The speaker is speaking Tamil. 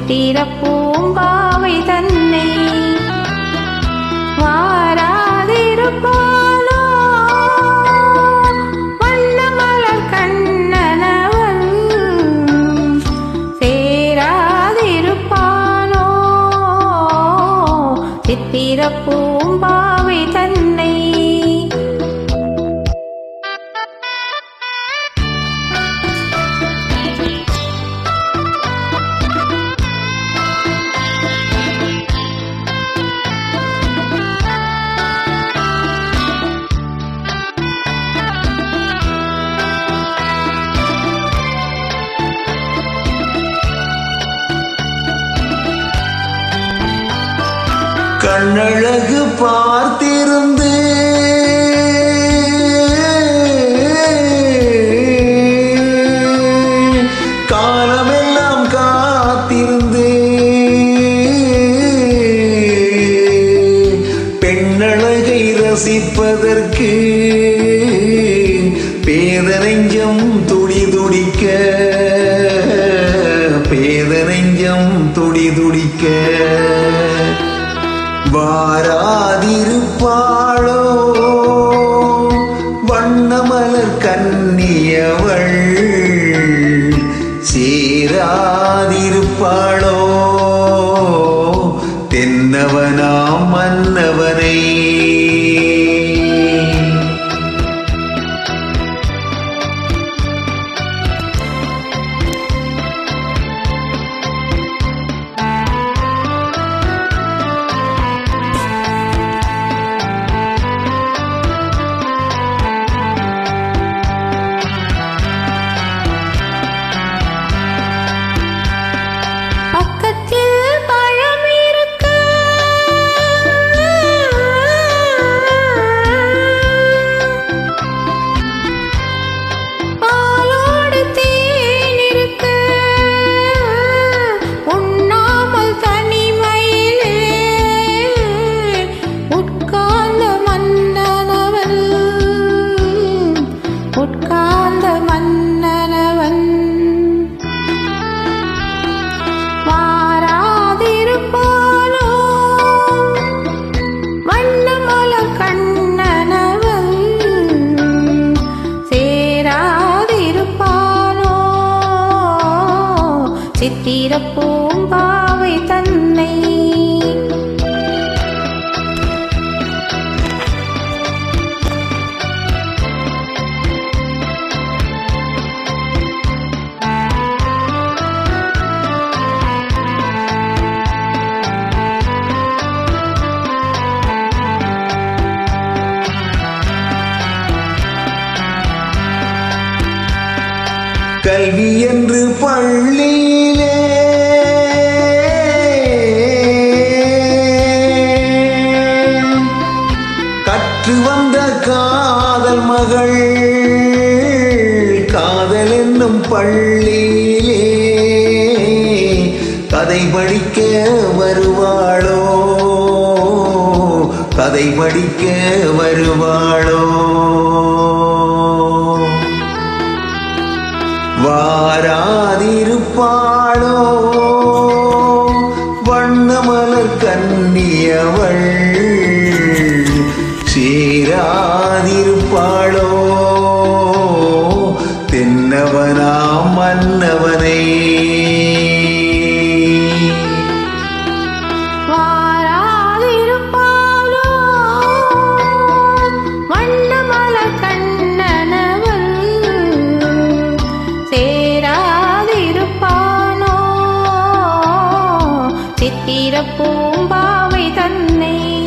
சித்திர பூம்பாவை தன்னை வாராதிருப்பாளோ வண்ணமலர் கண்ணனவன் சேராதிருப்பானோ சித்திர பூம்பாவை தன்னை கண்ணழகு பார்த்திருந்து காலமெல்லாம் காத்திருந்து பெண்ணழகை ரசிப்பதற்கு பேதனெஞ்சம் துடி துடிக்க பேதனெஞ்சம் துடி துடிக்க வாராதிருப்பாளோ வண்ணமலர் கன்னியவள் சேராதிருப்பாளோ தென்னவனாம் மன்னவனை பக்கத்தில் பழம் இருக்கு பாலோடு தேன் இருக்கு உண்ணாமல் தனிமையிலே உட்கார்ந்த மன்னனவன் உட்கார்ந்த மன்னனவன் வாராதிருப்பானோ வண்ணமலர் கண்ணனவன் சேராதிருப்பானோ சித்திர பூம்பாவை தன்னை கல்வி என்று பள்ளியிலே கற்று வந்த காதல் மகள் காதல் என்னும் பள்ளியிலே கதை படிக்க வருவாளோ கதை படிக்க வருவாளோ வாராதிருப்பாளோ வண்ணமலர் கன்னியவள் சேராதிருப்பாளோ தென்னவனாம் மன்னவனை வாராதிருப்பாளோ வண்ணமலர் கண்ணனவன் சேராதிருப்பானோ சித்திர பூம்பாவை தன்னை